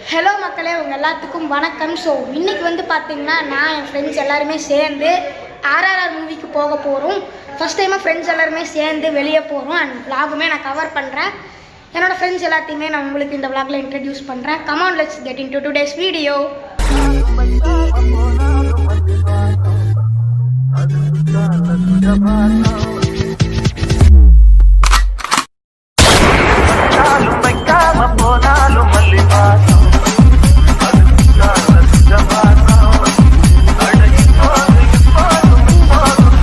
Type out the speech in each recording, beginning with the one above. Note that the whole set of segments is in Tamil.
ஹலோ மக்களே உங்கள் எல்லாத்துக்கும் வணக்கம் ஸோ இன்னைக்கு வந்து பார்த்தீங்கன்னா நான் என் ஃப்ரெண்ட்ஸ் எல்லாருமே சேர்ந்து ஆர்ஆர்ஆர் மூவிக்கு போக போகிறோம் ஃபஸ்ட் டைமாக ஃப்ரெண்ட்ஸ் எல்லாருமே சேர்ந்து வெளியே போகிறோம் அண்ட் vlogமே நான் கவர் பண்ணுறேன் என்னோட ஃப்ரெண்ட்ஸ் எல்லாத்தையுமே நான் உங்களுக்கு இந்த vlogல இன்ட்ரடியூஸ் பண்ணுறேன் come on let's get into today's video நாளும் வைக்காம போனாலும் மல்லி வாசம் அதுதான் ஜபானம் அட இப்போது இப்போதும் இப்போதும்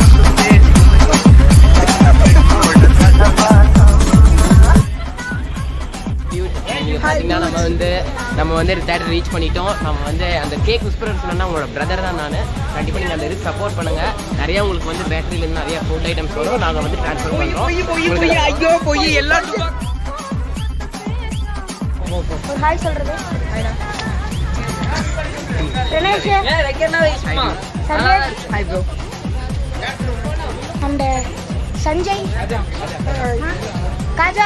பேசும் ஜபானம் நீங்க பாத்தீங்கன்னா நம்ம வந்து நம்ம வந்து தேட்டர் ரீச் பண்ணிட்டோம் நம்ம வந்து அந்த கேக் விஸ்பரர் சொன்னா உங்களோட பிரதர் தான் நான் கண்டிப்பா நீங்க அந்த இதுக்கு சப்போர்ட் பண்ணுங்க நிறைய உங்களுக்கு வந்து பேட்டரியில இருந்து நிறைய ஃபுட் ஐட்டம்ஸ் வரும் நாங்க வந்து ட்ரான்ஸ்ஃபர் பண்றோம் உங்களுக்கு ஐயோ பொய் எல்லாம் ஒரு ஹாய் சொல்கிறது Dinesh Sanjay hi bro and Sanjay Khaja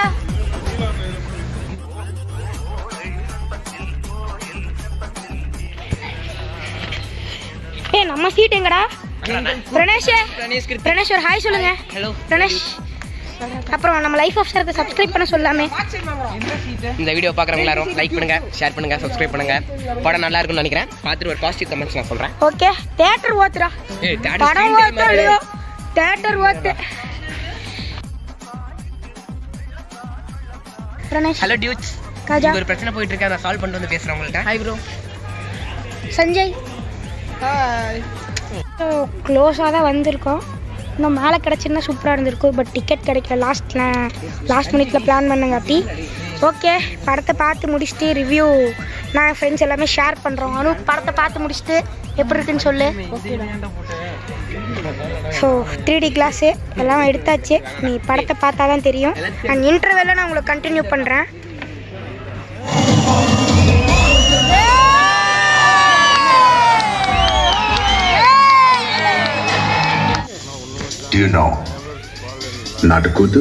ஏ நம்ம சீட் எங்கடா பிரணேஷ் பிரணேஷ் ஒரு ஹாய் சொல்லுங்க ஹலோ பிரணேஷ் அப்புறம் நம்ம லைஃப் ஆஃப் சாருக்கு சப்ஸ்கிரைப் பண்ண சொல்லாமே இந்த வீடியோ பாக்குறவங்க எல்லாரும் லைக் பண்ணுங்க ஷேர் பண்ணுங்க சப்ஸ்கிரைப் பண்ணுங்க படம் நல்லா இருக்கும்னு நினைக்கிறேன் பார்த்துட்டு ஒரு பாசிட்டிவ் கமெண்ட்ஸ் நான் சொல்றேன் ஓகே தேட்டர் ஓத்துடா ஏய் படம் ஓத்தோ இல்லையோ தேட்டர் ஓத்து பிரணேஷ் ஹலோ டியூட்ஸ் காஜா ஒரு பிரச்சனை போயிட்டு இருக்கு அதை சால்வ் பண்ணிட்டு வந்து பேசுறேன் உங்கள்ட்ட ஹாய் ப்ரோ சஞ்சய் ஹாய் க்ளோஸாக தான் வந்திருக்கோம் இன்னும் மேலே கிடச்சிருந்தா சூப்பராக இருந்திருக்கும் பட் டிக்கெட் கிடைக்கல லாஸ்ட்டில் லாஸ்ட் மினிட்ல பிளான் பண்ணுங்காட்டி ஓகே படத்தை பார்த்து முடிச்சுட்டு ரிவ்யூ நான் என் ஃப்ரெண்ட்ஸ் எல்லாமே ஷேர் பண்ணுறோம் அனு படத்தை பார்த்து முடிச்சுட்டு எப்படி இருக்குன்னு சொல்லு ஸோ த்ரீ டி கிளாஸு எல்லாம் எடுத்தாச்சு நீ படத்தை பார்த்தா தான் தெரியும் அண்ட் இன்டர்வெல்ல நான் உங்களுக்கு கண்டினியூ பண்ணுறேன் Do you know? Nadakutu?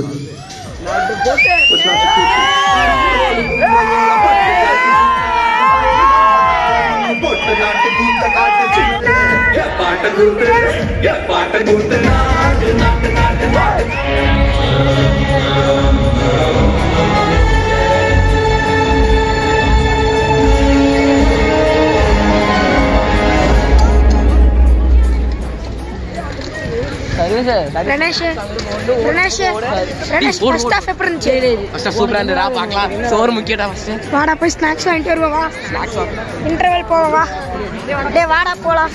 Pranesh Pranesh Pranesh first half எப்படி இருந்துச்சு ஃபர்ஸ்ட் சூப்பரா இருந்ததா பார்க்கலாம் சோறு முக்கியடா ஃபர்ஸ்ட் வாடா போய் ஸ்நாக்ஸ் வாங்கிட்டு வருவா வா ஸ்நாக்ஸ் இன்டர்வெல் போவா வா டேய் வாடா போலாம்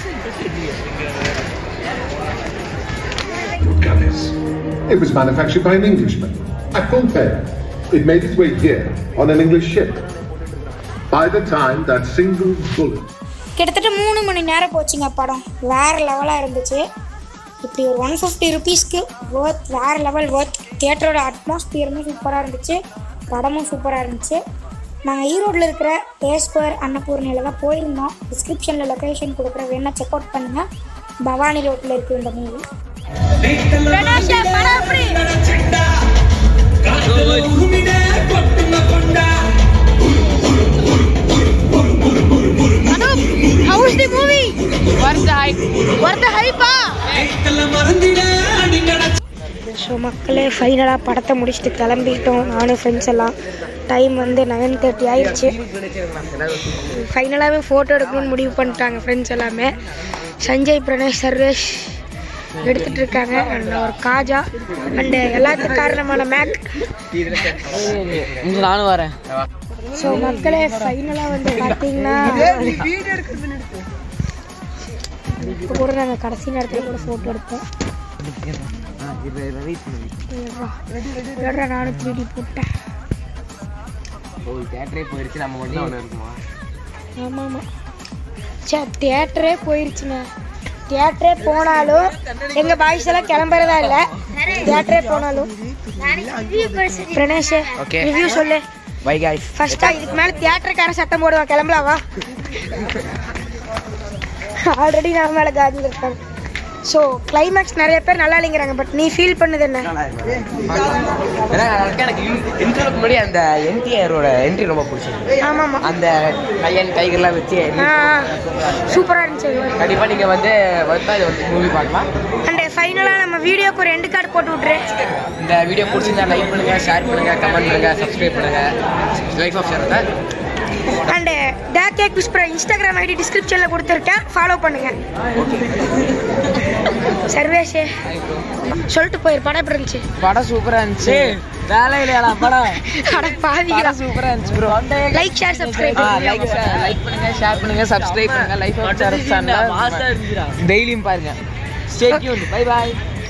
Gun is. It was manufactured by an Englishman at Pompey. It made its way here on an English ship. By the time that single bullet கிட்டத்தட்ட மூணு மணி நேரம் போச்சுங்க படம் வேற லெவலாக இருந்துச்சு இப்படி ஒரு ஒன் ஃபிஃப்டி ருபீஸ்க்கு ஒர்த் வேற லெவல் ஒர்த் தியேட்டரோட அட்மாஸ்பியருமே சூப்பராக இருந்துச்சு படமும் சூப்பராக இருந்துச்சு நாங்கள் ஈரோட்டில் இருக்கிற ஏ ஸ்கொயர் அன்னபூர்ணியில் தான் போயிருந்தோம் டிஸ்கிரிப்ஷனில் லொக்கேஷன் கொடுக்குற வேணா செக் அவுட் பண்ணுங்க பவானி ரோட்டில் இருக்கு இந்த மூவி படம் எப்படி ஹவுஸ் தி மூவி வருது hi worth the hype so மக்களே ஃபைனலாக படத்தை முடிச்சுட்டு கிளம்பிட்டோம் நானும் ஃப்ரெண்ட்ஸ் எல்லாம் டைம் வந்து நைன் தேர்ட்டி ஆயிடுச்சு ஃபைனலாகவே ஃபோட்டோ எடுக்கணும்னு முடிவு பண்ணிட்டாங்க ஃப்ரெண்ட்ஸ் எல்லாமே சஞ்சய் பிரணேஷ் சர்வேஷ் எடுத்துட்டு இருக்காங்க அண்ட் ஒரு காஜா அண்ட் எல்லாத்துக்கும் காரணமான மேக் இங்க நானும் வரேன் ஸோ மக்களே ஃபைனலாக வந்து பார்த்தீங்கன்னா இப்போ கூட நாங்கள் கடைசி நேரத்தில் கூட ஃபோட்டோ எடுத்தோம் எட்ரா நானும் த்ரீ டி போட்டேன் தேட்டரே போயிருச்சு நம்ம மட்டும் ஒன்று இருக்குமா ஆமாம் ஆமாம் சே தியேட்டரே போயிருச்சுங்க தியேட்டரே போனாலும் எங்கள் பாய்ஸ் எல்லாம் கிளம்புறதா இல்லை தியேட்டரே போனாலும் பிரணேஷ் Okay. ரிவ்யூ சொல்லு பை காய்ஸ் ஃபர்ஸ்டா இதுக்கு மேலே தியேட்டருக்காரன் சத்தம் போடுவான் கிளம்பலாம் வா ஆல்ரெடி நான் மேலே காதில் இருக்காங்க ஸோ கிளைமேக்ஸ் நிறைய பேர் நல்லா இல்லைங்கிறாங்க பட் நீ ஃபீல் பண்ணது என்ன ஏன்னா எனக்கு இன்ட்ரோலுக்கு முன்னாடி அந்த என்டிஆரோட என்ட்ரி ரொம்ப பிடிச்சிருக்கு ஆமாம் ஆமாம் அந்த கையன் கைகள்லாம் வச்சு சூப்பராக இருந்துச்சு கண்டிப்பா நீங்க வந்து வந்தா இதை வந்து மூவி பார்க்கலாம் அண்ட் ஃபைனலாக நம்ம வீடியோக்கு ஒரு எண்டு கார்டு போட்டு விட்ரு இந்த வீடியோ பிடிச்சிருந்தா லைக் பண்ணுங்க ஷேர் பண்ணுங்க கமெண்ட் பண்ணுங்க சப்ஸ்கிரைப் பண்ணுங்க லைஃப் ஆஃப் சேனலை and the cake whisper Instagram ID டிஸ்கிரிப்ஷனில் கொடுத்துருக்கேன் ஃபாலோ பண்ணுங்க சர்வேஷே சொல்லிட்டு போயிரு படம் எப்படி இருந்துச்சு படம் சூப்பரா இருந்துச்சு வேலை இல்லையா படம் அட பாவிகளா படம் சூப்பரா இருந்துச்சு bro like share subscribe like like பண்ணுங்க ஷேர் பண்ணுங்க சப்ஸ்கிரைப் பண்ணுங்க லைஃப் ஆஃப் சேனல் டெய்லியும் பாருங்க ஸ்டே டியூன் பை பை